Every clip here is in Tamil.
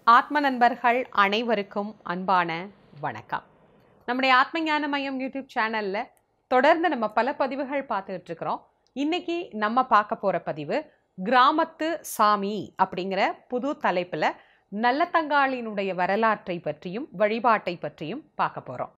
ஆத்ம நண்பர்கள் அனைவருக்கும் அன்பான வணக்கம் நம்முடைய ஆத்ம ஞான மையம் யூடியூப் சேனல்ல தொடர்ந்து நம்ம பல பதிவுகள் பார்த்துக்கிட்டு இருக்கிறோம் இன்னைக்கு நம்ம பார்க்க போற பதிவு கிராமத்து சாமி அப்படிங்கிற புது தலைப்புல நல்லத்தங்காளினுடைய வரலாற்றை பற்றியும் வழிபாட்டை பற்றியும் பார்க்க போறோம்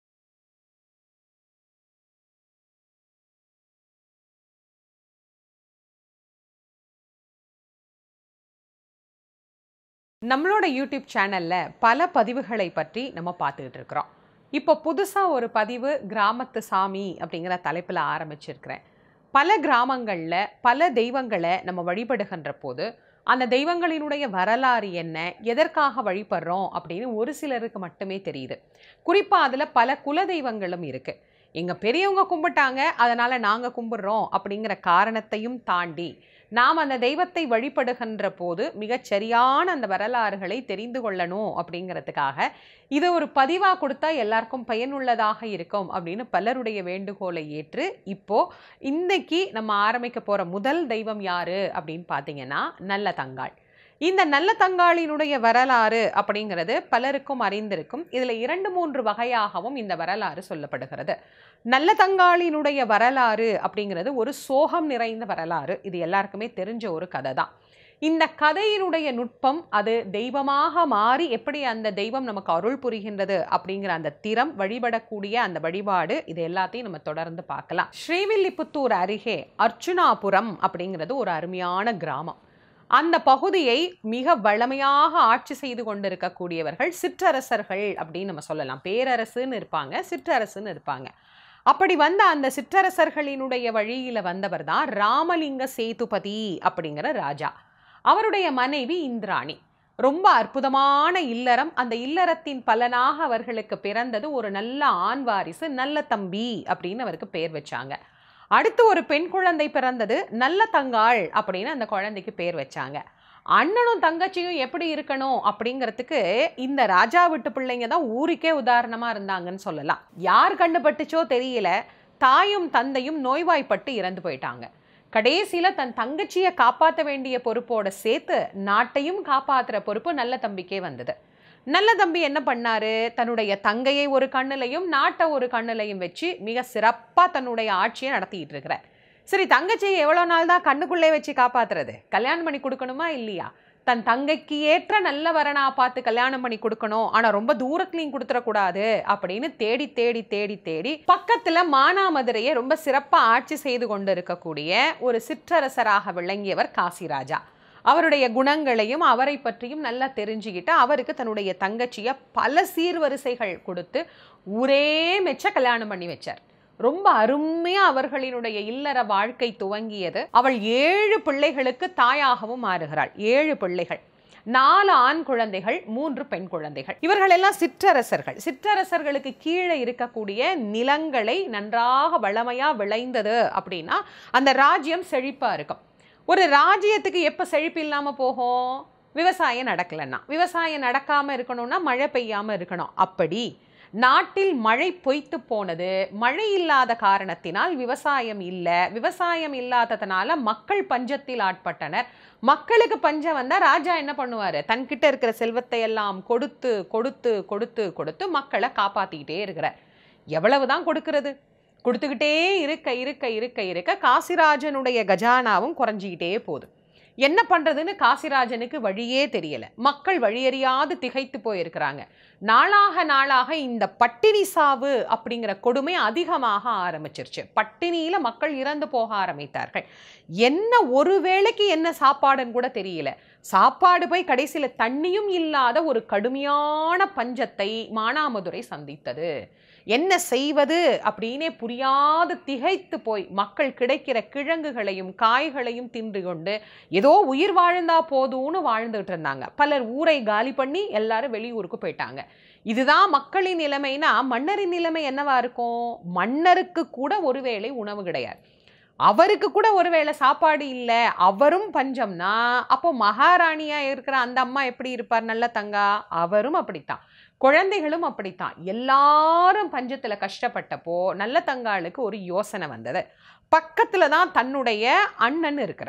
நம்மளோட யூடியூப் சேனல்ல பல பதிவுகளை பற்றி நம்ம பார்த்துக்கிட்டு இருக்கிறோம் இப்போ புதுசாக ஒரு பதிவு கிராமத்து சாமி அப்படிங்கிற தலைப்பில் ஆரம்பிச்சிருக்கிறேன் பல கிராமங்களில் பல தெய்வங்களை நம்ம வழிபடுகின்ற போது அந்த தெய்வங்களினுடைய வரலாறு என்ன எதற்காக வழிபடுறோம் அப்படின்னு ஒரு சிலருக்கு மட்டுமே தெரியுது குறிப்பாக அதில் பல குல தெய்வங்களும் இருக்குது எங்கள் பெரியவங்க கும்பிட்டாங்க அதனால் நாங்கள் கும்பிட்றோம் அப்படிங்கிற காரணத்தையும் தாண்டி நாம் அந்த தெய்வத்தை வழிபடுகின்ற போது மிகச் சரியான அந்த வரலாறுகளை தெரிந்து கொள்ளணும் அப்படிங்கிறதுக்காக இதை ஒரு பதிவாக கொடுத்தா எல்லாருக்கும் பயனுள்ளதாக இருக்கும் அப்படின்னு பலருடைய வேண்டுகோளை ஏற்று இப்போ இன்னைக்கு நம்ம ஆரம்பிக்க போகிற முதல் தெய்வம் யாரு அப்படின்னு பார்த்தீங்கன்னா நல்ல தங்காள் இந்த நல்ல தங்காளினுடைய வரலாறு அப்படிங்கிறது பலருக்கும் அறிந்திருக்கும் இதில் இரண்டு மூன்று வகையாகவும் இந்த வரலாறு சொல்லப்படுகிறது நல்ல தங்காளினுடைய வரலாறு அப்படிங்கிறது ஒரு சோகம் நிறைந்த வரலாறு இது எல்லாருக்குமே தெரிஞ்ச ஒரு கதை தான் இந்த கதையினுடைய நுட்பம் அது தெய்வமாக மாறி எப்படி அந்த தெய்வம் நமக்கு அருள் புரிகின்றது அப்படிங்கிற அந்த திறம் வழிபடக்கூடிய அந்த வழிபாடு இது எல்லாத்தையும் நம்ம தொடர்ந்து பார்க்கலாம் ஸ்ரீவில்லிபுத்தூர் அருகே அர்ச்சுனாபுரம் அப்படிங்கிறது ஒரு அருமையான கிராமம் அந்த பகுதியை மிக வளமையாக ஆட்சி செய்து கொண்டிருக்கக்கூடியவர்கள் சிற்றரசர்கள் அப்படின்னு நம்ம சொல்லலாம் பேரரசுன்னு இருப்பாங்க சிற்றரசுன்னு இருப்பாங்க அப்படி வந்த அந்த சிற்றரசர்களினுடைய வழியில வந்தவர் தான் ராமலிங்க சேதுபதி அப்படிங்கிற ராஜா அவருடைய மனைவி இந்திராணி ரொம்ப அற்புதமான இல்லறம் அந்த இல்லறத்தின் பலனாக அவர்களுக்கு பிறந்தது ஒரு நல்ல ஆண் வாரிசு நல்ல தம்பி அப்படின்னு அவருக்கு பேர் வச்சாங்க அடுத்து ஒரு பெண் குழந்தை பிறந்தது நல்ல தங்காள் அப்படின்னு அந்த குழந்தைக்கு பேர் வச்சாங்க அண்ணனும் தங்கச்சியும் எப்படி இருக்கணும் அப்படிங்கிறதுக்கு இந்த ராஜா வீட்டு பிள்ளைங்க தான் ஊருக்கே உதாரணமா இருந்தாங்கன்னு சொல்லலாம் யார் கண்டுபட்டுச்சோ தெரியல தாயும் தந்தையும் நோய்வாய்ப்பட்டு இறந்து போயிட்டாங்க கடைசியில தன் தங்கச்சியை காப்பாற்ற வேண்டிய பொறுப்போட சேர்த்து நாட்டையும் காப்பாத்துற பொறுப்பு நல்ல தம்பிக்கே வந்தது நல்ல தம்பி என்ன பண்ணாரு தன்னுடைய தங்கையை ஒரு கண்ணுலையும் நாட்டை ஒரு கண்ணுலையும் வச்சு மிக சிறப்பா தன்னுடைய ஆட்சியை நடத்திட்டு இருக்கிறார் சரி தங்கச்சியை எவ்வளோ நாள் தான் கண்ணுக்குள்ளே வச்சு காப்பாத்துறது கல்யாணம் பண்ணி கொடுக்கணுமா இல்லையா தன் தங்கைக்கு ஏற்ற நல்ல வரனா பார்த்து கல்யாணம் பண்ணி கொடுக்கணும் ஆனா ரொம்ப தூரத்துலையும் கொடுத்துடக்கூடாது அப்படின்னு தேடி தேடி தேடி தேடி பக்கத்துல மானாமதுரையை ரொம்ப சிறப்பா ஆட்சி செய்து கொண்டு இருக்கக்கூடிய ஒரு சிற்றரசராக விளங்கியவர் காசிராஜா அவருடைய குணங்களையும் அவரை பற்றியும் நல்லா தெரிஞ்சுக்கிட்டு அவருக்கு தன்னுடைய தங்கச்சியை பல சீர்வரிசைகள் கொடுத்து ஊரே மெச்ச கல்யாணம் பண்ணி வச்சார் ரொம்ப அருமையா அவர்களினுடைய இல்லற வாழ்க்கை துவங்கியது அவள் ஏழு பிள்ளைகளுக்கு தாயாகவும் மாறுகிறாள் ஏழு பிள்ளைகள் நாலு ஆண் குழந்தைகள் மூன்று பெண் குழந்தைகள் இவர்கள் எல்லாம் சிற்றரசர்கள் சிற்றரசர்களுக்கு கீழே இருக்கக்கூடிய நிலங்களை நன்றாக வளமையா விளைந்தது அப்படின்னா அந்த ராஜ்யம் செழிப்பா இருக்கும் ஒரு ராஜ்யத்துக்கு எப்போ செழிப்பு இல்லாமல் போகும் விவசாயம் நடக்கலைன்னா விவசாயம் நடக்காமல் இருக்கணும்னா மழை பெய்யாமல் இருக்கணும் அப்படி நாட்டில் மழை பொய்த்து போனது மழை இல்லாத காரணத்தினால் விவசாயம் இல்லை விவசாயம் இல்லாததுனால மக்கள் பஞ்சத்தில் ஆட்பட்டனர் மக்களுக்கு பஞ்சம் வந்தால் ராஜா என்ன பண்ணுவார் தன்கிட்ட இருக்கிற செல்வத்தை எல்லாம் கொடுத்து கொடுத்து கொடுத்து கொடுத்து மக்களை காப்பாற்றிக்கிட்டே இருக்கிறார் எவ்வளவுதான் கொடுக்கிறது கொடுத்துக்கிட்டே இருக்க இருக்க இருக்க இருக்க காசிராஜனுடைய கஜானாவும் குறைஞ்சிக்கிட்டே போகுது என்ன பண்ணுறதுன்னு காசிராஜனுக்கு வழியே தெரியல மக்கள் வழியறியாது திகைத்து போயிருக்கிறாங்க நாளாக நாளாக இந்த பட்டினி சாவு அப்படிங்கிற கொடுமை அதிகமாக ஆரம்பிச்சிருச்சு பட்டினியில மக்கள் இறந்து போக ஆரம்பித்தார்கள் என்ன ஒரு வேளைக்கு என்ன சாப்பாடுன்னு கூட தெரியல சாப்பாடு போய் கடைசியில தண்ணியும் இல்லாத ஒரு கடுமையான பஞ்சத்தை மானாமதுரை சந்தித்தது என்ன செய்வது அப்படின்னே புரியாது திகைத்து போய் மக்கள் கிடைக்கிற கிழங்குகளையும் காய்களையும் தின்று கொண்டு ஏதோ உயிர் வாழ்ந்தா போதும்னு வாழ்ந்துட்டு இருந்தாங்க பலர் ஊரை காலி பண்ணி எல்லாரும் வெளியூருக்கு போயிட்டாங்க இதுதான் மக்களின் நிலைமைனா மன்னரின் நிலைமை என்னவா இருக்கும் மன்னருக்கு கூட ஒருவேளை உணவு கிடையாது அவருக்கு கூட ஒருவேளை சாப்பாடு இல்லை அவரும் பஞ்சம்னா அப்போ மகாராணியா இருக்கிற அந்த அம்மா எப்படி இருப்பார் நல்ல தங்கா அவரும் அப்படித்தான் குழந்தைகளும் அப்படித்தான் எல்லாரும் பஞ்சத்துல கஷ்டப்பட்டப்போ நல்ல தங்காளுக்கு ஒரு யோசனை வந்தது பக்கத்துல தான் தன்னுடைய அண்ணன் இருக்கிறார்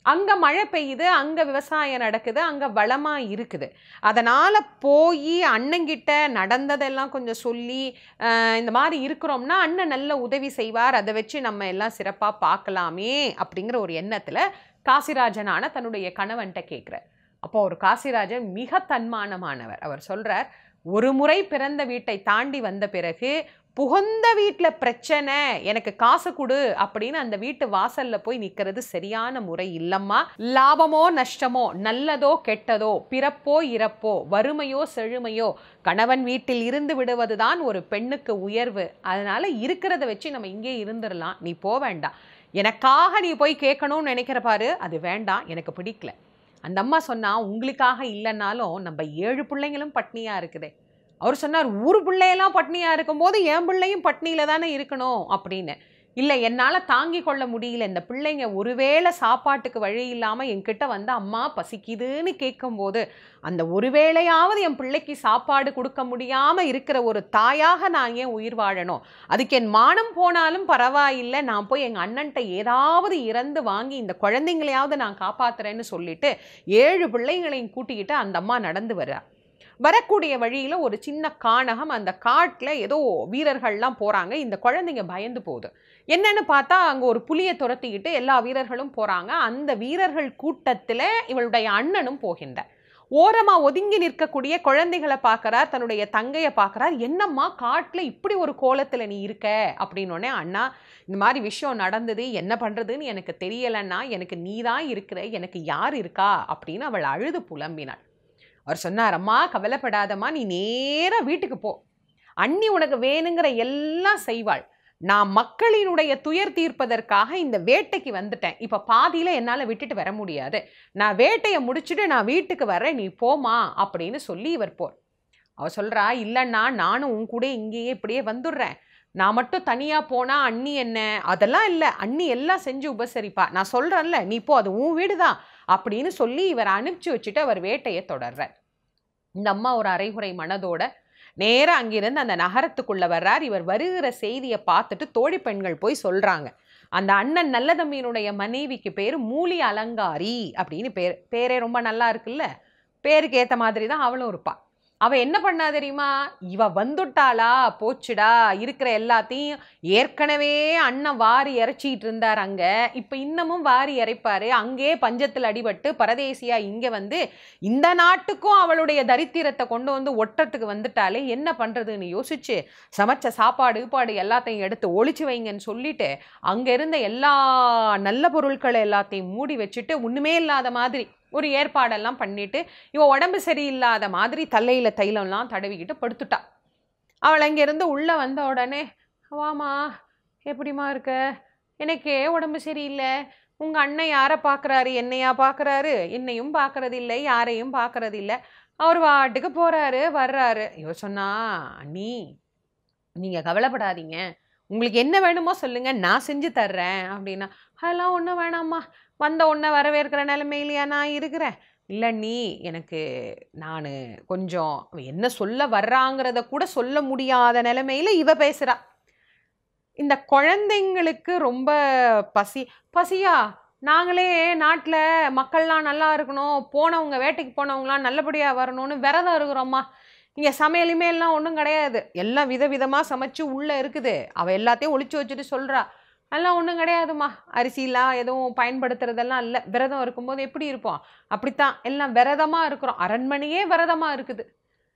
அங்கே மழை பெய்யுது அங்கே விவசாயம் நடக்குது அங்கே வளமாக இருக்குது அதனால் போய் அண்ணங்கிட்ட நடந்ததெல்லாம் கொஞ்சம் சொல்லி அஹ், இந்த மாதிரி இருக்கிறோம்னா அண்ணன் நல்ல உதவி செய்வார் அதை வச்சு நம்ம எல்லாம் சிறப்பாக பார்க்கலாமே அப்படிங்கிற ஒரு எண்ணத்தில் காசிராஜனான தன்னுடைய கணவன்கிட்ட கேட்குறார் அப்போ ஒரு காசிராஜன் மிக தன்மானமானவர் அவர் சொல்றார் ஒரு முறை பிறந்த வீட்டை தாண்டி வந்த பிறகு புகுந்த வீட்டில் பிரச்சனை எனக்கு காசு கொடு அப்படின்னு அந்த வீட்டு வாசல்ல போய் நிற்கிறது சரியான முறை இல்லம்மா லாபமோ நஷ்டமோ நல்லதோ கெட்டதோ பிறப்போ இறப்போ வறுமையோ செழுமையோ கணவன் வீட்டில் இருந்து விடுவதுதான் ஒரு பெண்ணுக்கு உயர்வு அதனால இருக்கிறத வச்சு நம்ம இங்கே இருந்துடலாம் நீ போக வேண்டாம் எனக்காக நீ போய் கேட்கணும்னு நினைக்கிற பாரு அது வேண்டாம் எனக்கு பிடிக்கல அந்த அம்மா சொன்னா உங்களுக்காக இல்லைன்னாலும் நம்ம ஏழு பிள்ளைங்களும் பட்னியா இருக்குதே அவர் சொன்னார் ஊர் பிள்ளையெல்லாம் பட்னியா இருக்கும்போது என் பிள்ளையும் பட்னியில தானே இருக்கணும் அப்படின்னு இல்லை என்னால் தாங்கி கொள்ள முடியல இந்த பிள்ளைங்க ஒருவேளை சாப்பாட்டுக்கு வழி இல்லாமல் என்கிட்ட வந்து அம்மா பசிக்குதுன்னு கேட்கும்போது அந்த ஒருவேளையாவது என் பிள்ளைக்கு சாப்பாடு கொடுக்க முடியாமல் இருக்கிற ஒரு தாயாக நான் ஏன் உயிர் வாழணும் அதுக்கு என் மானம் போனாலும் பரவாயில்லை நான் போய் எங்கள் அண்ணன்ட்ட ஏதாவது இறந்து வாங்கி இந்த குழந்தைங்களையாவது நான் காப்பாத்துறேன்னு சொல்லிட்டு ஏழு பிள்ளைங்களையும் கூட்டிக்கிட்டு அந்த அம்மா நடந்து வர்றார் வரக்கூடிய வழியில் ஒரு சின்ன கானகம் அந்த காட்டில் ஏதோ வீரர்கள்லாம் போகிறாங்க இந்த குழந்தைங்க பயந்து போகுது என்னன்னு பார்த்தா அங்கே ஒரு புலியை துரத்திக்கிட்டு எல்லா வீரர்களும் போகிறாங்க அந்த வீரர்கள் கூட்டத்தில் இவளுடைய அண்ணனும் போகின்றார் ஓரமாக ஒதுங்கி நிற்கக்கூடிய குழந்தைகளை பார்க்கறார் தன்னுடைய தங்கையை பார்க்கறார் என்னம்மா காட்டில் இப்படி ஒரு கோலத்தில் நீ இருக்க அப்படின்னோடனே அண்ணா இந்த மாதிரி விஷயம் நடந்தது என்ன பண்ணுறதுன்னு எனக்கு தெரியலைன்னா எனக்கு நீ தான் இருக்கிற எனக்கு யார் இருக்கா அப்படின்னு அவள் அழுது புலம்பினாள் அவர் சொன்னார் அம்மா கவலைப்படாதம்மா நீ நேராக வீட்டுக்கு போ அண்ணி உனக்கு வேணுங்கிற எல்லாம் செய்வாள் நான் மக்களினுடைய துயர் தீர்ப்பதற்காக இந்த வேட்டைக்கு வந்துட்டேன் இப்போ பாதியில் என்னால் விட்டுட்டு வர முடியாது நான் வேட்டையை முடிச்சுட்டு நான் வீட்டுக்கு வரேன் நீ போமா அப்படின்னு சொல்லி இவர் போர் அவ சொல்கிறா இல்லைண்ணா நானும் உன் கூட இங்கேயே இப்படியே வந்துடுறேன் நான் மட்டும் தனியாக போனால் அண்ணி என்ன அதெல்லாம் இல்லை அண்ணி எல்லாம் செஞ்சு உபசரிப்பா நான் சொல்கிறேன்ல நீ போ அது உன் வீடு தான் அப்படின்னு சொல்லி இவர் அனுப்பிச்சு வச்சுட்டு அவர் வேட்டையை தொடர்றார் இந்த அம்மா ஒரு அரைகுறை மனதோட நேராக அங்கிருந்து அந்த நகரத்துக்குள்ள வர்றார் இவர் வருகிற செய்தியை பார்த்துட்டு தோழி பெண்கள் போய் சொல்றாங்க அந்த அண்ணன் நல்லதம்பியினுடைய மனைவிக்கு பேர் மூலி அலங்காரி அப்படின்னு பேர் பேரே ரொம்ப நல்லா இருக்குல்ல பேருக்கு ஏற்ற மாதிரி தான் அவளும் இருப்பா அவ என்ன பண்ணா தெரியுமா இவ வந்துட்டாளா போச்சுடா இருக்கிற எல்லாத்தையும் ஏற்கனவே அண்ணன் வாரி இறைச்சிட்டு இருந்தார் அங்க இப்ப இன்னமும் வாரி இறைப்பாரு அங்கே பஞ்சத்தில் அடிபட்டு பரதேசியா இங்க வந்து இந்த நாட்டுக்கும் அவளுடைய தரித்திரத்தை கொண்டு வந்து ஒட்டுறதுக்கு வந்துட்டாலே என்ன பண்றதுன்னு யோசிச்சு சமைச்ச சாப்பாடு கீப்பாடு எல்லாத்தையும் எடுத்து ஒளிச்சு வைங்கன்னு சொல்லிட்டு அங்க இருந்த எல்லா நல்ல பொருட்களை எல்லாத்தையும் மூடி வச்சுட்டு ஒண்ணுமே இல்லாத மாதிரி ஒரு ஏற்பாடெல்லாம் பண்ணிட்டு இவ உடம்பு சரியில்லாத மாதிரி தலையில தைலம்லாம் தடவிக்கிட்டு படுத்துட்டா அவள் அங்கேருந்து உள்ளே வந்த உடனே வாமா எப்படிம்மா இருக்க எனக்கே உடம்பு சரியில்லை உங்க அண்ணன் யாரை பார்க்குறாரு என்னையா பார்க்குறாரு என்னையும் பார்க்கறது இல்லை யாரையும் பார்க்கறது இல்லை அவர் வாட்டுக்கு போறாரு வர்றாரு இவ சொன்னா அண்ணி நீங்க கவலைப்படாதீங்க உங்களுக்கு என்ன வேணுமோ சொல்லுங்க நான் செஞ்சு தர்றேன் அப்படின்னா அதெல்லாம் ஒன்றும் வேணாம்மா வந்த உடனே வரவேற்கிற நிலைமையிலையா நான் இருக்கிறேன் இல்லை நீ எனக்கு நான் கொஞ்சம் என்ன சொல்ல வர்றாங்கிறத கூட சொல்ல முடியாத நிலைமையில இவ பேசுறா இந்த குழந்தைங்களுக்கு ரொம்ப பசி பசியா நாங்களே நாட்டில் மக்கள்லாம் நல்லா இருக்கணும் போனவங்க வேட்டைக்கு போனவங்களாம் நல்லபடியாக வரணும்னு விரதம் இருக்கிறோம்மா இங்கே சமையலுமே எல்லாம் ஒன்றும் கிடையாது எல்லாம் விதவிதமாக சமைச்சு உள்ளே இருக்குது அவள் எல்லாத்தையும் ஒளிச்சு வச்சுட்டு சொல்கிறா அதெல்லாம் ஒன்றும் கிடையாதும்மா அரிசிலாம் எதுவும் பயன்படுத்துறதெல்லாம் இல்லை விரதம் இருக்கும்போது எப்படி இருப்போம் அப்படித்தான் எல்லாம் விரதமாக இருக்கிறோம் அரண்மனையே விரதமாக இருக்குது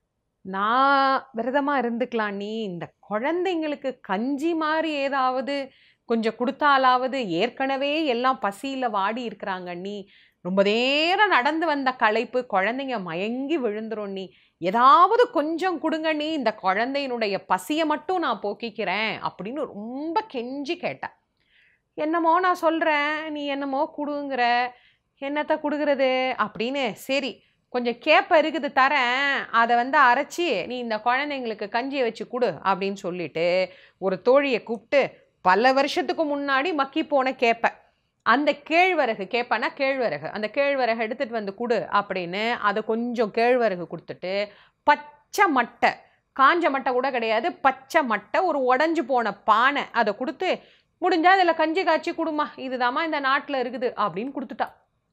நான் விரதமாக இருந்துக்கலாம் நீ இந்த குழந்தைங்களுக்கு கஞ்சி மாதிரி ஏதாவது கொஞ்சம் கொடுத்தாலாவது ஏற்கனவே எல்லாம் பசியில் வாடி இருக்கிறாங்க நீ ரொம்ப நேரம் நடந்து வந்த களைப்பு குழந்தைங்க மயங்கி விழுந்துரும் நீ ஏதாவது கொஞ்சம் கொடுங்க நீ இந்த குழந்தையினுடைய பசியை மட்டும் நான் போக்கிக்கிறேன் அப்படின்னு ரொம்ப கெஞ்சி கேட்டேன் என்னமோ நான் சொல்கிறேன் நீ என்னமோ கொடுங்கிற என்னத்தை கொடுக்குறது அப்படின்னு சரி கொஞ்சம் கேப்ப இருக்குது தரேன் அதை வந்து அரைச்சி நீ இந்த குழந்தைங்களுக்கு கஞ்சியை வச்சு கொடு அப்படின்னு சொல்லிட்டு ஒரு தோழியை கூப்பிட்டு பல வருஷத்துக்கு முன்னாடி மக்கி போன கேப்பை அந்த கேழ்வரகு கேட்பானா கேழ்வரகு அந்த கேழ்வரகு எடுத்துகிட்டு வந்து கொடு அப்படின்னு அதை கொஞ்சம் கேழ்வரகு கொடுத்துட்டு பச்சை மட்டை காஞ்ச மட்டை கூட கிடையாது பச்சை மட்டை ஒரு உடஞ்சி போன பானை அதை கொடுத்து முடிஞ்சா அதில் கஞ்சி காய்ச்சி கொடுமா இதுதாம்மா இந்த நாட்டில் இருக்குது அப்படின்னு கொடுத்துட்டா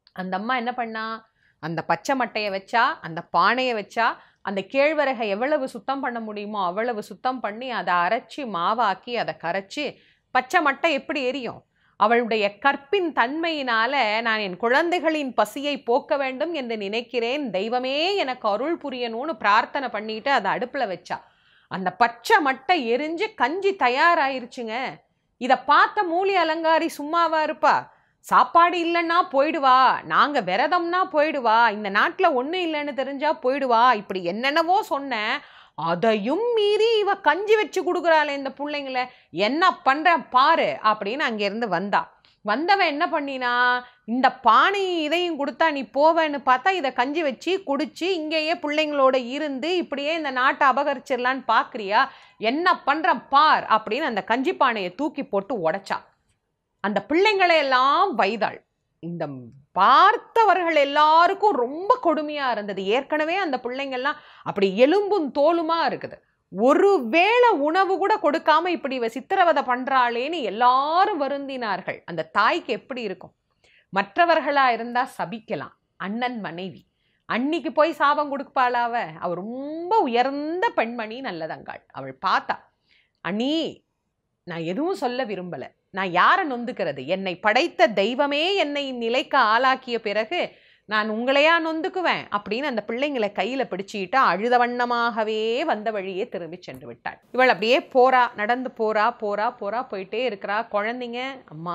அந்த அம்மா என்ன பண்ணா அந்த பச்சை மட்டையை வச்சா அந்த பானையை வச்சா அந்த கேழ்வரகை எவ்வளவு சுத்தம் பண்ண முடியுமோ அவ்வளவு சுத்தம் பண்ணி அதை அரைச்சி மாவாக்கி அதை கரைச்சி பச்சை மட்டை எப்படி எரியும் அவளுடைய கற்பின் தன்மையினால நான் என் குழந்தைகளின் பசியை போக்க வேண்டும் என்று நினைக்கிறேன் தெய்வமே எனக்கு அருள் புரியணும்னு பிரார்த்தனை பண்ணிட்டு அதை அடுப்புல வச்சா அந்த பச்சை மட்டை எரிஞ்சு கஞ்சி தயாராயிருச்சுங்க இதை பார்த்த மூலி அலங்காரி சும்மாவா இருப்பா சாப்பாடு இல்லைன்னா போயிடுவா நாங்க விரதம்னா போயிடுவா இந்த நாட்டில் ஒன்றும் இல்லைன்னு தெரிஞ்சா போயிடுவா இப்படி என்னென்னவோ சொன்னேன் அதையும் மீறி இவ கஞ்சி வச்சு கொடுக்குறாளே இந்த பிள்ளைங்கள என்ன பண்றேன் பாரு அப்படின்னு அங்கேருந்து வந்தா வந்தவன் என்ன பண்ணினா இந்த பானை இதையும் கொடுத்தா நீ போவேன்னு பார்த்தா இதை கஞ்சி வச்சு குடிச்சு இங்கேயே பிள்ளைங்களோட இருந்து இப்படியே இந்த நாட்டை அபகரிச்சிடலான்னு பார்க்குறியா என்ன பண்றேன் பார் அப்படின்னு அந்த கஞ்சி பானையை தூக்கி போட்டு உடைச்சா அந்த பிள்ளைங்களை எல்லாம் வைதாள் இந்த பார்த்தவர்கள் எல்லாருக்கும் ரொம்ப கொடுமையா இருந்தது ஏற்கனவே அந்த பிள்ளைங்கள்லாம் அப்படி எலும்பும் தோலுமா இருக்குது ஒரு வேளை உணவு கூட கொடுக்காம இப்படி இவ சித்திரவதை பண்றாளேன்னு எல்லாரும் வருந்தினார்கள் அந்த தாய்க்கு எப்படி இருக்கும் மற்றவர்களா இருந்தா சபிக்கலாம் அண்ணன் மனைவி அன்னிக்கு போய் சாபம் கொடுப்பாளா அவ அவ ரொம்ப உயர்ந்த பெண்மணி நல்லதங்காள் அவள் பார்த்தா அண்ணி நான் எதுவும் சொல்ல விரும்பல நான் யாரை நொந்துக்கிறது என்னை படைத்த தெய்வமே என்னை இந்நிலைக்கு ஆளாக்கிய பிறகு நான் உங்களையா நொந்துக்குவேன் அப்படின்னு அந்த பிள்ளைங்களை கையில பிடிச்சிட்டு அழுத வண்ணமாகவே வந்த வழியே திரும்பி சென்று விட்டாள் இவள் அப்படியே போறா நடந்து போறா போறா போறா போயிட்டே இருக்கிறா குழந்தைங்க அம்மா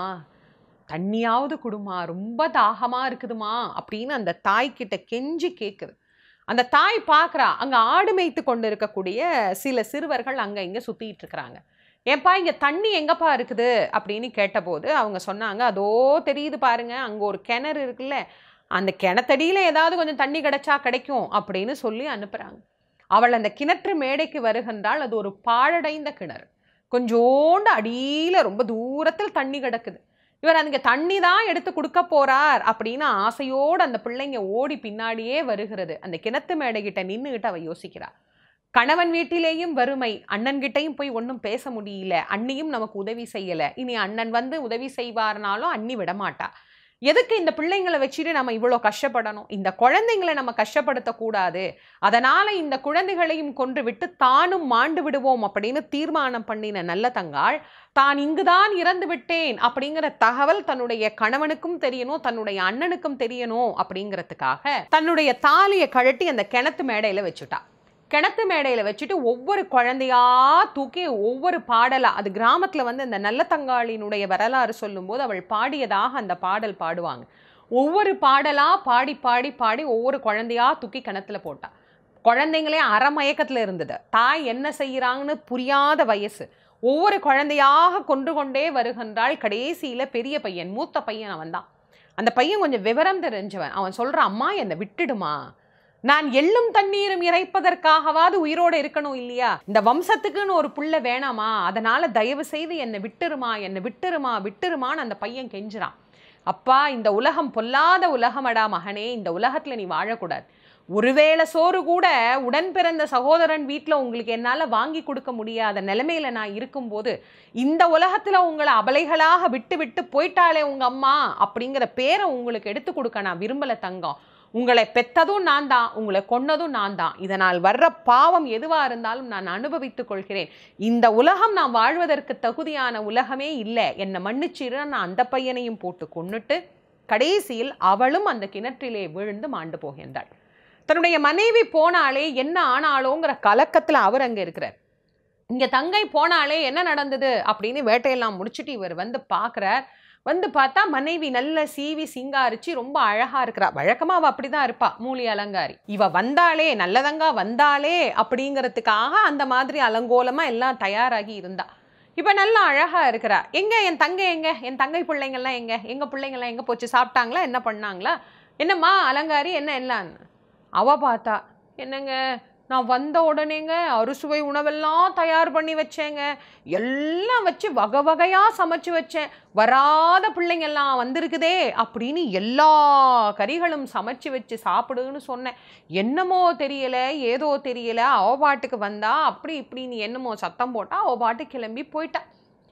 தண்ணியாவது குடுமா ரொம்ப தாகமா இருக்குதுமா அப்படின்னு அந்த தாய்கிட்ட கெஞ்சி கேட்குது அந்த தாய் பார்க்குறா அங்கே ஆடு மேய்த்து கொண்டு இருக்கக்கூடிய சில சிறுவர்கள் அங்கே இங்கே சுற்றிட்டு இருக்கிறாங்க ஏன்பா இங்கே தண்ணி எங்கப்பா இருக்குது அப்படின்னு கேட்டபோது அவங்க சொன்னாங்க அதோ தெரியுது பாருங்க அங்கே ஒரு கிணறு இருக்குல்ல அந்த கிணத்தடியில் ஏதாவது கொஞ்சம் தண்ணி கிடைச்சா கிடைக்கும் அப்படின்னு சொல்லி அனுப்புகிறாங்க அவள் அந்த கிணற்று மேடைக்கு வருகின்றால் அது ஒரு பாழடைந்த கிணறு கொஞ்சோண்டு அடியில் ரொம்ப தூரத்தில் தண்ணி கிடக்குது இவர் அங்கே தண்ணி தான் எடுத்து கொடுக்க போறார் அப்படின்னு ஆசையோடு அந்த பிள்ளைங்க ஓடி பின்னாடியே வருகிறது அந்த கிணத்து மேடைகிட்ட நின்றுகிட்டு அவ யோசிக்கிறா கணவன் வீட்டிலேயும் வறுமை அண்ணன்கிட்டையும் போய் ஒன்றும் பேச முடியல அண்ணியும் நமக்கு உதவி செய்யலை இனி அண்ணன் வந்து உதவி செய்வார்னாலும் அண்ணி விடமாட்டா எதுக்கு இந்த பிள்ளைங்களை வச்சுட்டு நம்ம இவ்வளோ கஷ்டப்படணும் இந்த குழந்தைங்களை நம்ம கஷ்டப்படுத்தக்கூடாது அதனால இந்த குழந்தைகளையும் கொன்று விட்டு தானும் மாண்டு விடுவோம் அப்படின்னு தீர்மானம் பண்ணின நல்ல தங்காள் தான் இங்குதான் இறந்து விட்டேன் அப்படிங்கிற தகவல் தன்னுடைய கணவனுக்கும் தெரியணும் தன்னுடைய அண்ணனுக்கும் தெரியணும் அப்படிங்கிறதுக்காக தன்னுடைய தாலியை கழட்டி அந்த கிணத்து மேடையில வச்சுட்டா கிணத்து மேடையில வச்சுட்டு ஒவ்வொரு குழந்தையா தூக்கி ஒவ்வொரு பாடலா அது கிராமத்துல வந்து அந்த நல்ல தங்காளினுடைய வரலாறு சொல்லும்போது அவள் பாடியதாக அந்த பாடல் பாடுவாங்க ஒவ்வொரு பாடலா பாடி பாடி பாடி ஒவ்வொரு குழந்தையா தூக்கி கிணத்துல போட்டா குழந்தைங்களே அறமயக்கத்துல இருந்தது தாய் என்ன செய்யறாங்கன்னு புரியாத வயசு ஒவ்வொரு குழந்தையாக கொன்று கொண்டே வருகின்றாள் கடைசியில பெரிய பையன் மூத்த பையன் அவன் தான் அந்த பையன் கொஞ்சம் விவரம் தெரிஞ்சவன் அவன் சொல்றான் அம்மா என்னை விட்டுடுமா நான் எள்ளும் தண்ணீரும் இறைப்பதற்காகவாது உயிரோடு இருக்கணும் இல்லையா இந்த வம்சத்துக்குன்னு ஒரு புள்ள வேணாமா அதனால தயவு செய்து என்னை விட்டுருமா என்னை விட்டுருமா விட்டுருமான்னு அந்த பையன் கெஞ்சுறான் அப்பா இந்த உலகம் பொல்லாத உலகமடா மகனே இந்த உலகத்துல நீ வாழக்கூடாது ஒருவேளை சோறு கூட உடன் பிறந்த சகோதரன் வீட்டில் உங்களுக்கு என்னால் வாங்கி கொடுக்க முடியாத நிலைமையில நான் இருக்கும்போது இந்த உலகத்தில் உங்களை அபலைகளாக விட்டு விட்டு போயிட்டாளே உங்கள் அம்மா அப்படிங்கிற பேரை உங்களுக்கு எடுத்து கொடுக்க நான் விரும்பலை தங்கம் உங்களை பெத்ததும் நான் தான் உங்களை கொன்னதும் நான் தான் இதனால் வர்ற பாவம் எதுவாக இருந்தாலும் நான் அனுபவித்துக் கொள்கிறேன் இந்த உலகம் நான் வாழ்வதற்கு தகுதியான உலகமே இல்லை என்னை மன்னிச்சிரு நான் அந்த பையனையும் போட்டு கொன்னுட்டு கடைசியில் அவளும் அந்த கிணற்றிலே விழுந்து மாண்டு போகின்றாள் தன்னுடைய மனைவி போனாலே என்ன ஆனாலோங்கிற கலக்கத்தில் அவர் அங்கே இருக்கிறார் இங்கே தங்கை போனாலே என்ன நடந்தது அப்படின்னு வேட்டையெல்லாம் முடிச்சுட்டு இவர் வந்து பார்க்குறார் வந்து பார்த்தா மனைவி நல்ல சீவி சிங்காரிச்சு ரொம்ப அழகா இருக்கிறா வழக்கமா அவ அப்படிதான் இருப்பா மூலி அலங்காரி இவ வந்தாலே நல்லதங்கா வந்தாலே அப்படிங்கிறதுக்காக அந்த மாதிரி அலங்கோலமா எல்லாம் தயாராகி இருந்தா இப்ப நல்லா அழகா இருக்கிறா எங்க என் தங்கை எங்க என் தங்கை பிள்ளைங்கள்லாம் எங்க எங்க பிள்ளைங்கள்லாம் எங்க போச்சு சாப்பிட்டாங்களா என்ன பண்ணாங்களா என்னம்மா அலங்காரி என்ன எல்லாம் அவ பார்த்தா என்னங்க நான் வந்த உடனேங்க அறுசுவை உணவெல்லாம் தயார் பண்ணி வச்சேங்க எல்லாம் வச்சு வகை வகையாக சமைச்சு வச்சேன் வராத பிள்ளைங்கெல்லாம் வந்திருக்குதே அப்படின்னு எல்லா கறிகளும் சமைச்சு வச்சு சாப்பிடுன்னு சொன்னேன் என்னமோ தெரியல ஏதோ தெரியல அவ பாட்டுக்கு வந்தா அப்படி இப்படின்னு என்னமோ சத்தம் போட்டா அவ பாட்டு கிளம்பி போயிட்டா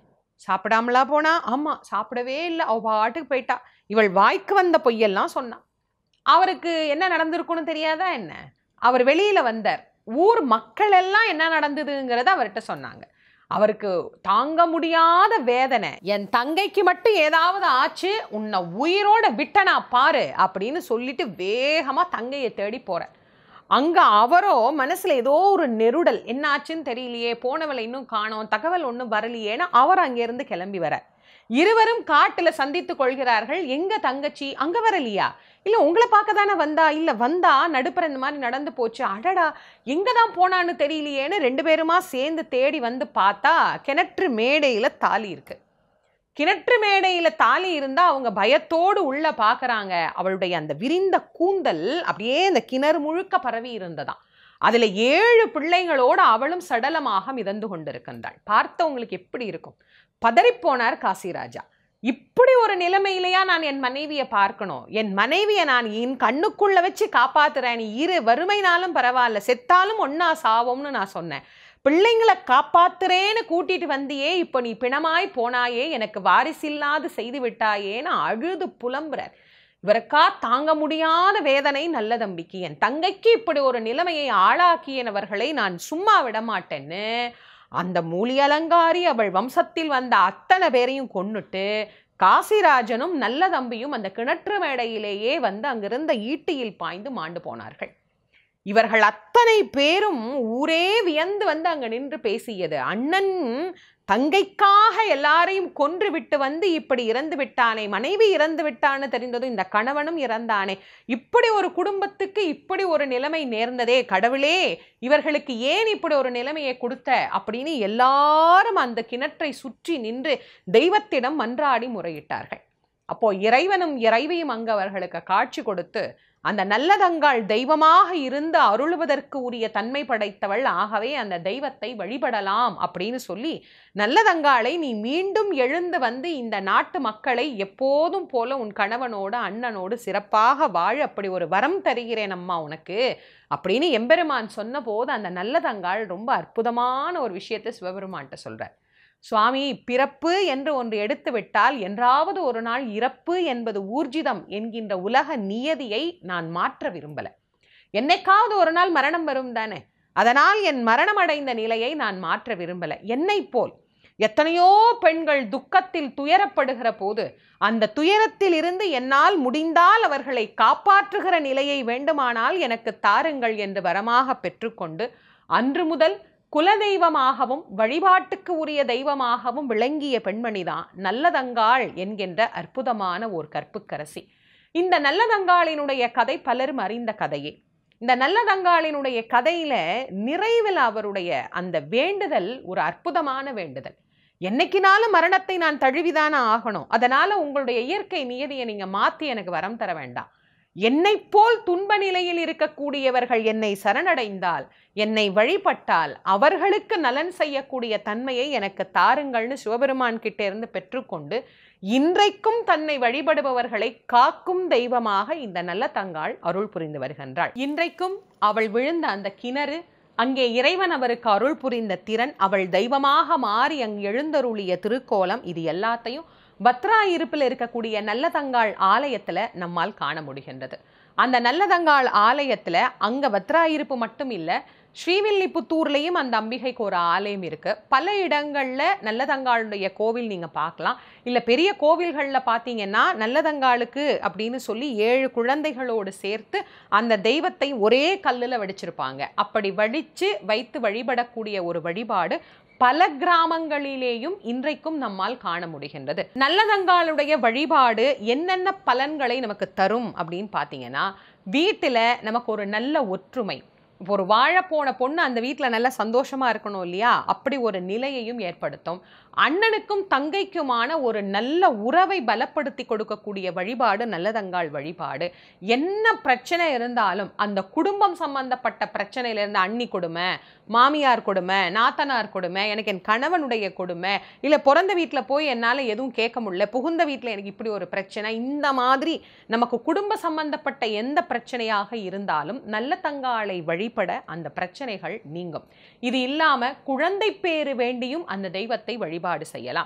சாப்பிடாமலா போனா ஆமா சாப்பிடவே இல்லை அவ பாட்டுக்கு போயிட்டா இவள் வாய்க்கு வந்த பொய்யெல்லாம் சொன்னான் அவருக்கு என்ன நடந்திருக்குன்னு தெரியாதா என்ன அவர் வெளியில வந்தார் ஊர் மக்கள் எல்லாம் என்ன நடந்ததுங்கிறத அவர்கிட்ட சொன்னாங்க அவருக்கு தாங்க முடியாத வேதனை என் தங்கைக்கு மட்டும் ஏதாவது ஆச்சு உன்னை உயிரோட விட்டனா பாரு அப்படின்னு சொல்லிட்டு வேகமா தங்கையை தேடி போறேன் அங்க அவரோ மனசுல ஏதோ ஒரு நெருடல் என்ன ஆச்சுன்னு தெரியலையே போனவளை இன்னும் காணோம் தகவல் ஒன்றும் வரலையேன்னு அவர் அங்கிருந்து கிளம்பி வர இருவரும் காட்டுல சந்தித்து கொள்கிறார்கள் எங்க தங்கச்சி அங்க வரலையா இல்ல உங்களை பார்க்க தானே வந்தா இல்ல வந்தா நடுப்புற இந்த மாதிரி நடந்து போச்சு அடடா எங்க தான் போனான்னு தெரியலையேன்னு ரெண்டு பேருமா சேர்ந்து தேடி வந்து பார்த்தா கிணற்று மேடையில தாலி இருக்கு கிணற்று மேடையில தாலி இருந்தா அவங்க பயத்தோடு உள்ள பார்க்கறாங்க அவளுடைய அந்த விரிந்த கூந்தல் அப்படியே இந்த கிணறு முழுக்க பரவி இருந்ததாம் அதுல ஏழு பிள்ளைகளோடு அவளும் சடலமாக மிதந்து கொண்டிருக்கின்றாள் பார்த்தவங்களுக்கு எப்படி இருக்கும் பதறிப்போனார் காசிராஜா இப்படி ஒரு நிலைமையிலையா நான் என் மனைவியை பார்க்கணும் என் மனைவியை நான் என் கண்ணுக்குள்ள வச்சு காப்பாத்துறேன் நீ இரு வறுமைனாலும் பரவாயில்ல செத்தாலும் ஒன்னா சாவோம்னு நான் சொன்னேன் பிள்ளைங்களை காப்பாத்துறேன்னு கூட்டிட்டு வந்தியே இப்போ நீ பிணமாய் போனாயே எனக்கு வாரிசில்லாது செய்து விட்டாயேன்னு அழுது புலம்புறார் இவருக்கா தாங்க முடியாத வேதனை நல்ல தம்பிக்கு என் தங்கைக்கு இப்படி ஒரு நிலைமையை ஆளாக்கியனவர்களை நான் சும்மா விட மாட்டேன்னு அந்த மூலி அலங்காரி அவள் வம்சத்தில் வந்த அத்தனை பேரையும் கொன்னுட்டு காசிராஜனும் நல்ல தம்பியும் அந்த கிணற்று மேடையிலேயே வந்து அங்கிருந்த ஈட்டியில் பாய்ந்து மாண்டு போனார்கள் இவர்கள் அத்தனை பேரும் ஊரே வியந்து வந்து அங்க நின்று பேசியது அண்ணன் தங்கைக்காக எல்லாரையும் கொன்று விட்டு வந்து இப்படி இறந்து விட்டானே மனைவி இறந்து விட்டான்னு தெரிந்ததும் இந்த கணவனும் இறந்தானே இப்படி ஒரு குடும்பத்துக்கு இப்படி ஒரு நிலைமை நேர்ந்ததே கடவுளே இவர்களுக்கு ஏன் இப்படி ஒரு நிலைமையை கொடுத்த அப்படின்னு எல்லாரும் அந்த கிணற்றை சுற்றி நின்று தெய்வத்திடம் மன்றாடி முறையிட்டார்கள் அப்போ இறைவனும் இறைவியும் அங்கு அவர்களுக்கு காட்சி கொடுத்து அந்த நல்லதங்காள் தெய்வமாக இருந்து அருளுவதற்கு உரிய தன்மை படைத்தவள் ஆகவே அந்த தெய்வத்தை வழிபடலாம் அப்படின்னு சொல்லி நல்லதங்காளை நீ மீண்டும் எழுந்து வந்து இந்த நாட்டு மக்களை எப்போதும் போல உன் கணவனோடு அண்ணனோடு சிறப்பாக வாழ அப்படி ஒரு வரம் தருகிறேன் அம்மா உனக்கு அப்படின்னு எம்பெருமான் சொன்னபோது அந்த நல்லதங்காள் ரொம்ப அற்புதமான ஒரு விஷயத்தை சிவபெருமான்கிட்ட சொல்றார் சுவாமி பிறப்பு என்று ஒன்று எடுத்து விட்டால் என்றாவது ஒரு நாள் இறப்பு என்பது ஊர்ஜிதம் என்கின்ற உலக நியதியை நான் மாற்ற விரும்பல என்னைக்காவது ஒரு நாள் மரணம் வரும் தானே அதனால் என் மரணம் அடைந்த நிலையை நான் மாற்ற விரும்பல என்னை போல் எத்தனையோ பெண்கள் துக்கத்தில் துயரப்படுகிற போது அந்த துயரத்தில் இருந்து என்னால் முடிந்தால் அவர்களை காப்பாற்றுகிற நிலையை வேண்டுமானால் எனக்கு தாருங்கள் என்று வரமாக பெற்றுக்கொண்டு அன்று முதல் குலதெய்வமாகவும் வழிபாட்டுக்கு உரிய தெய்வமாகவும் விளங்கிய பெண்மணிதான் நல்லதங்காள் என்கின்ற அற்புதமான ஒரு கற்புக்கரசி இந்த நல்லதங்காளினுடைய கதை பலரும் அறிந்த கதையே இந்த நல்லதங்காளினுடைய கதையில நிறைவில் அவருடைய அந்த வேண்டுதல் ஒரு அற்புதமான வேண்டுதல் என்னைக்கினாலும் மரணத்தை நான் தழுவிதானே ஆகணும் அதனால உங்களுடைய இயற்கை நியதியை நீங்க மாத்தி எனக்கு வரம் தர வேண்டாம் என்னைப் போல் துன்ப நிலையில் இருக்கக்கூடியவர்கள் என்னை சரணடைந்தால் என்னை வழிபட்டால் அவர்களுக்கு நலன் செய்யக்கூடிய தன்மையை எனக்கு தாருங்கள்னு சிவபெருமான் கிட்ட இருந்து பெற்றுக்கொண்டு இன்றைக்கும் தன்னை வழிபடுபவர்களை காக்கும் தெய்வமாக இந்த நல்ல தங்காள் அருள் புரிந்து வருகின்றாள் இன்றைக்கும் அவள் விழுந்த அந்த கிணறு அங்கே இறைவன் அவருக்கு அருள் புரிந்த திறன் அவள் தெய்வமாக மாறி அங்கு எழுந்தருளிய திருக்கோலம் இது எல்லாத்தையும் பத்ரா இருப்பில் இருக்கக்கூடிய நல்லதங்காள் ஆலயத்துல நம்மால் காண முடிகின்றது அந்த நல்லதங்காள் ஆலயத்துல அங்க பத்ரா இருப்பு மட்டும் இல்ல ஸ்ரீவில்லிபுத்தூர்லேயும் அந்த அம்பிகைக்கு ஒரு ஆலயம் இருக்கு பல இடங்கள்ல நல்லதங்காளுடைய கோவில் நீங்க பார்க்கலாம் இல்ல பெரிய கோவில்கள்ல பார்த்தீங்கன்னா நல்லதங்காளுக்கு அப்படின்னு சொல்லி ஏழு குழந்தைகளோடு சேர்த்து அந்த தெய்வத்தை ஒரே கல்லுல வடிச்சிருப்பாங்க அப்படி வடிச்சு வைத்து வழிபடக்கூடிய ஒரு வழிபாடு பல கிராமங்களிலேயும் இன்றைக்கும் நம்மால் காண முடிகின்றது நல்லதங்காளுடைய வழிபாடு என்னென்ன பலன்களை நமக்கு தரும் அப்படின்னு பார்த்தீங்கன்னா வீட்டில் நமக்கு ஒரு நல்ல ஒற்றுமை இப்போ ஒரு வாழ போன பொண்ணு அந்த வீட்டில் நல்ல சந்தோஷமா இருக்கணும் இல்லையா அப்படி ஒரு நிலையையும் ஏற்படுத்தும் அண்ணனுக்கும் தங்கைக்குமான ஒரு நல்ல உறவை பலப்படுத்தி கொடுக்கக்கூடிய வழிபாடு நல்லதங்காள் வழிபாடு என்ன பிரச்சனை இருந்தாலும் அந்த குடும்பம் சம்பந்தப்பட்ட பிரச்சனையிலேருந்து அண்ணி கொடுமை மாமியார் கொடுமை நாத்தனார் கொடுமை எனக்கு என் கணவனுடைய கொடுமை இல்லை பிறந்த வீட்டில் போய் என்னால் எதுவும் கேட்க முடியல புகுந்த வீட்டில் எனக்கு இப்படி ஒரு பிரச்சனை இந்த மாதிரி நமக்கு குடும்ப சம்பந்தப்பட்ட எந்த பிரச்சனையாக இருந்தாலும் நல்ல தங்காளை வழிபட அந்த பிரச்சனைகள் நீங்கும் இது இல்லாமல் குழந்தை பேறு வேண்டியும் அந்த தெய்வத்தை வழிபாடு செய்யலாம்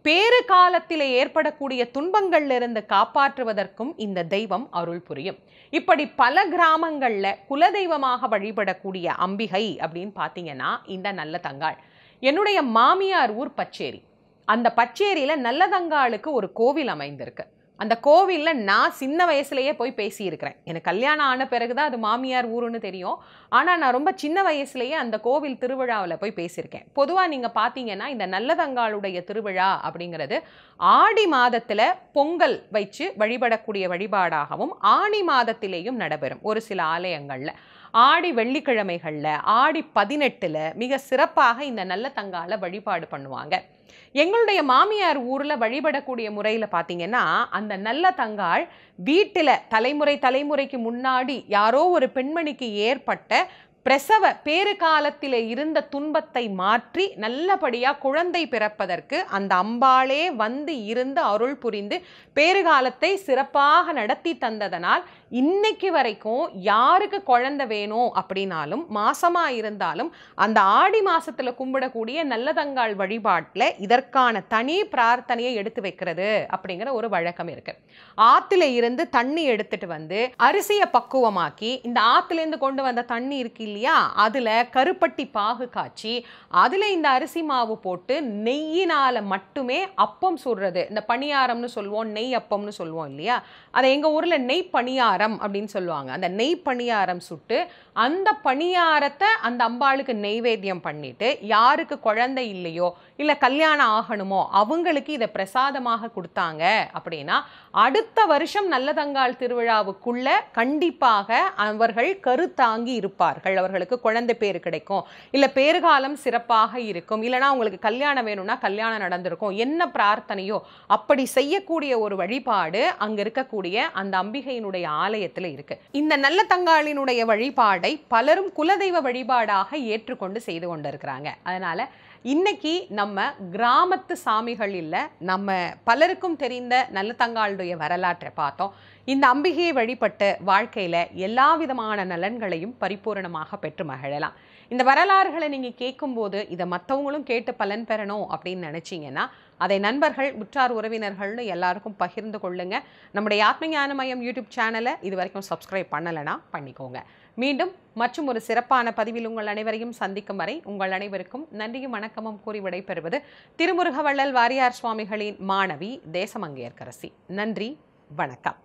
பேறு காலத்திலே ஏற்படக்கூடிய துன்பங்கள்ல இருந்து காப்பாற்றுவதற்கும் இந்த தெய்வம் அருள் புரியும் இப்படி பல கிராமங்கள்ல குலதெய்வமாக வழிபடக்கூடிய அம்பிகை அப்படின்னு பார்த்தீங்கன்னா இந்த நல்ல தங்காள் என்னுடைய மாமியார் ஊர் பச்சேரி அந்த பச்சேரியில நல்லதங்காளுக்கு ஒரு கோவில் அமைந்திருக்கு அந்த கோவில்ல நான் சின்ன வயசுலயே போய் பேசியிருக்கிறேன் எனக்கு கல்யாணம் ஆன பிறகுதான் அது மாமியார் ஊருன்னு தெரியும் ஆனா நான் ரொம்ப சின்ன வயசுலயே அந்த கோவில் திருவிழாவில் போய் பேசியிருக்கேன் பொதுவா நீங்க பார்த்தீங்கன்னா இந்த நல்லதங்காளுடைய திருவிழா அப்படிங்கிறது ஆடி மாதத்துல பொங்கல் வச்சு வழிபடக்கூடிய வழிபாடாகவும் ஆணி மாதத்திலேயும் நடைபெறும் ஒரு சில ஆலயங்கள்ல ஆடி வெள்ளிக்கிழமைகள்ல ஆடி பதினெட்டுல மிக சிறப்பாக இந்த நல்ல தங்கால வழிபாடு பண்ணுவாங்க எங்களுடைய மாமியார் ஊர்ல வழிபடக்கூடிய முறையில பாத்தீங்கன்னா அந்த நல்ல தங்காள் வீட்டுல தலைமுறை தலைமுறைக்கு முன்னாடி யாரோ ஒரு பெண்மணிக்கு ஏற்பட்ட பிரசவ பேறு காலத்திலே இருந்த துன்பத்தை மாற்றி நல்லபடியா குழந்தை பிறப்பதற்கு அந்த அம்பாளே வந்து இருந்து அருள் புரிந்து பேறுகாலத்தை சிறப்பாக நடத்தி தந்ததனால் இன்னைக்கு வரைக்கும் யாருக்கு குழந்தை வேணும் அப்படின்னாலும் மாசமா இருந்தாலும் அந்த ஆடி மாசத்துல கும்பிடக்கூடிய நல்லதங்காள் வழிபாட்டில் இதற்கான தனி பிரார்த்தனையை எடுத்து வைக்கிறது அப்படிங்கிற ஒரு வழக்கம் இருக்கு ஆத்துல இருந்து தண்ணி எடுத்துட்டு வந்து அரிசியை பக்குவமாக்கி இந்த ஆத்துல இருந்து கொண்டு வந்த தண்ணி இருக்கு இல்லையா அதுல கருப்பட்டி பாகு காய்ச்சி அதுல இந்த அரிசி மாவு போட்டு நெய்யினால மட்டுமே அப்பம் சுடுறது இந்த பணியாரம்னு சொல்லுவோம் நெய் அப்பம்னு சொல்லுவோம் இல்லையா அதை எங்க ஊர்ல நெய் பணியாரம் அப்படின்னு சொல்லுவாங்க அந்த நெய் பணியாரம் சுட்டு அந்த பணியாரத்தை அந்த அம்பாளுக்கு நெய்வேத்தியம் பண்ணிட்டு யாருக்கு குழந்தை இல்லையோ இல்ல கல்யாணம் ஆகணுமோ அவங்களுக்கு இதை பிரசாதமாக கொடுத்தாங்க அப்படின்னா அடுத்த வருஷம் நல்லதங்கால் திருவிழாவுக்குள்ள கண்டிப்பாக அவர்கள் கருத்தாங்கி இருப்பார்கள் அவர்களுக்கு குழந்தை பேர் கிடைக்கும் இல்ல பேறுகாலம் சிறப்பாக இருக்கும் இல்லைன்னா அவங்களுக்கு கல்யாணம் வேணும்னா கல்யாணம் நடந்திருக்கும் என்ன பிரார்த்தனையோ அப்படி செய்யக்கூடிய ஒரு வழிபாடு அங்க இருக்கக்கூடிய அந்த அம்பிகையினுடைய ஆலயத்துல இருக்கு இந்த நல்ல தங்காளினுடைய வழிபாடை பலரும் குலதெய்வ வழிபாடாக ஏற்றுக்கொண்டு செய்து கொண்டிருக்கிறாங்க அதனால இன்னைக்கு நம்ம கிராமத்து சாமிகள் இல்லை நம்ம பலருக்கும் தெரிந்த நல்ல தங்காளுடைய வரலாற்றை பார்த்தோம் இந்த அம்பிகையை வழிபட்டு வாழ்க்கையில எல்லா விதமான நலன்களையும் பரிபூரணமாக பெற்று மகிழலாம் இந்த வரலாறுகளை நீங்க கேட்கும்போது இதை மற்றவங்களும் கேட்டு பலன் பெறணும் அப்படின்னு நினைச்சீங்கன்னா அதை நண்பர்கள் உற்றார் உறவினர்கள்னு எல்லாருக்கும் பகிர்ந்து கொள்ளுங்க நம்முடைய ஆத்ம ஞான மையம் யூடியூப் சேனலை இது வரைக்கும் சப்ஸ்கிரைப் பண்ணலைன்னா பண்ணிக்கோங்க மீண்டும் மற்றும் ஒரு சிறப்பான பதிவில் உங்கள் அனைவரையும் சந்திக்கும் வரை உங்கள் அனைவருக்கும் நன்றியும் வணக்கமும் கூறி விடைபெறுவது திருமுருகவள்ளல் வாரியார் சுவாமிகளின் மாணவி தேசமங்கையர்கரசி நன்றி வணக்கம்